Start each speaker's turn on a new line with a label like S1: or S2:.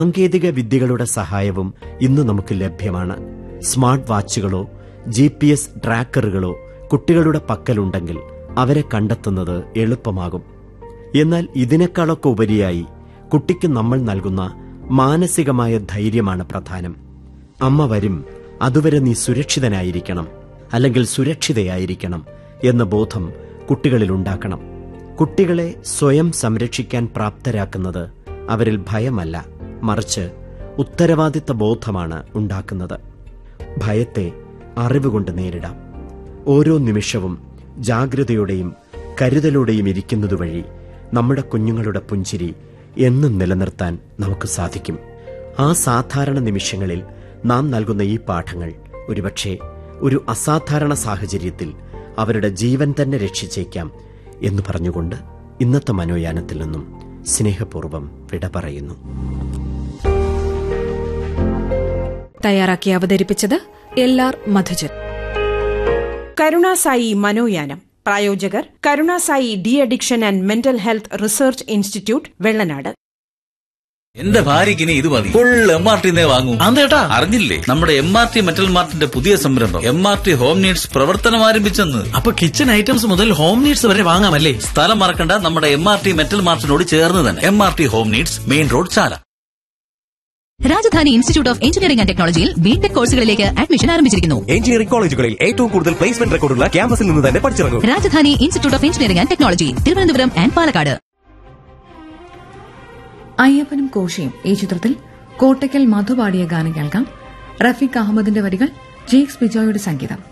S1: സാങ്കേതിക വിദ്യകളുടെ സഹായവും ഇന്ന് നമുക്ക് ലഭ്യമാണ് സ്മാർട്ട് വാച്ചുകളോ ജി പി എസ് ട്രാക്കറുകളോ കുട്ടികളുടെ പക്കലുണ്ടെങ്കിൽ അവരെ കണ്ടെത്തുന്നത് എളുപ്പമാകും എന്നാൽ ഇതിനേക്കാളൊക്കെ ഉപരിയായി കുട്ടിക്ക് നമ്മൾ നൽകുന്ന മാനസികമായ ധൈര്യമാണ് പ്രധാനം അമ്മ വരും അതുവരെ നീ സുരക്ഷിതനായിരിക്കണം അല്ലെങ്കിൽ സുരക്ഷിതയായിരിക്കണം എന്ന ബോധം കുട്ടികളിൽ ഉണ്ടാക്കണം കുട്ടികളെ സ്വയം സംരക്ഷിക്കാൻ പ്രാപ്തരാക്കുന്നത് അവരിൽ ഭയമല്ല മറിച്ച് ഉത്തരവാദിത്ത ബോധമാണ് ഉണ്ടാക്കുന്നത് ഭയത്തെ അറിവുകൊണ്ട് നേരിടാം ഓരോ നിമിഷവും ജാഗ്രതയോടെയും കരുതലോടെയും ഇരിക്കുന്നതുവഴി നമ്മുടെ കുഞ്ഞുങ്ങളുടെ പുഞ്ചിരി എന്നും നിലനിർത്താൻ നമുക്ക് സാധിക്കും ആ സാധാരണ നിമിഷങ്ങളിൽ നാം നൽകുന്ന ഈ പാഠങ്ങൾ ഒരുപക്ഷെ ഒരു അസാധാരണ സാഹചര്യത്തിൽ അവരുടെ ജീവൻ തന്നെ രക്ഷിച്ചേക്കാം എന്ന് പറഞ്ഞുകൊണ്ട് ഇന്നത്തെ മനോയാനത്തിൽ നിന്നും സ്നേഹപൂർവ്വം വിട പറയുന്നു
S2: തയ്യാറാക്കി അവതരിപ്പിച്ചത് എൽ ആർ മധുജൻ
S3: കരുണാസായി മനോയാനം പ്രായോജകർ Karunasai de addiction and mental health research institute Vellanad
S4: എന്റെ ഭാര്യയ്ക്ക് ഇനി ഇത് മതി ഫുൾ എം ആർ ടി വാങ്ങൂ
S5: അതേട്ടാ
S4: അറിഞ്ഞില്ലേ നമ്മുടെ എം ആർ ടി മെറ്റൽ മാർട്ടിന്റെ പുതിയ സംരംഭം M R T home needs പ്രവർത്തനം ആരംഭിച്ചെന്ന്
S5: അപ്പൊ കിച്ചൺ ഐറ്റംസ് മുതൽ ഹോം നീഡ്സ് വരെ വാങ്ങാമല്ലേ
S4: സ്ഥലം മറക്കണ്ട നമ്മുടെ എം ആർ ടി മെറ്റൽ മാർട്ടിനോട് ചേർന്ന് തന്നെ M R T home needs main road Chala
S6: Rajadhani institute of engineering and ടെക്നോളജിയിൽ ബിടെക് കോഴ്സുകളിലേക്ക് അഡ്മിഷൻ ആരംഭിച്ചിരിക്കുന്നു
S7: എഞ്ചിനീയറിംഗ് കോളേജുകളിൽ ഏറ്റവും കൂടുതൽ പ്ലേസ്മെന്റ് റെക്കോർഡുള്ള ക്യാമ്പസിൽ നിന്ന് തന്നെ പഠിച്ചിറങ്ങും
S6: Rajadhani institute of engineering and technology Thiruvananthapuram and Palakkad
S8: അയ്യപ്പനും കോശയും ഈ ചിത്രത്തിൽ കോട്ടയ്ക്കൽ മധു പാടിയ ഗാനം കേൾക്കാം റഫീഖ് അഹമ്മദിന്റെ വരികൾ ജെയ്ക്സ് ബിജോയുടെ സംഗീതം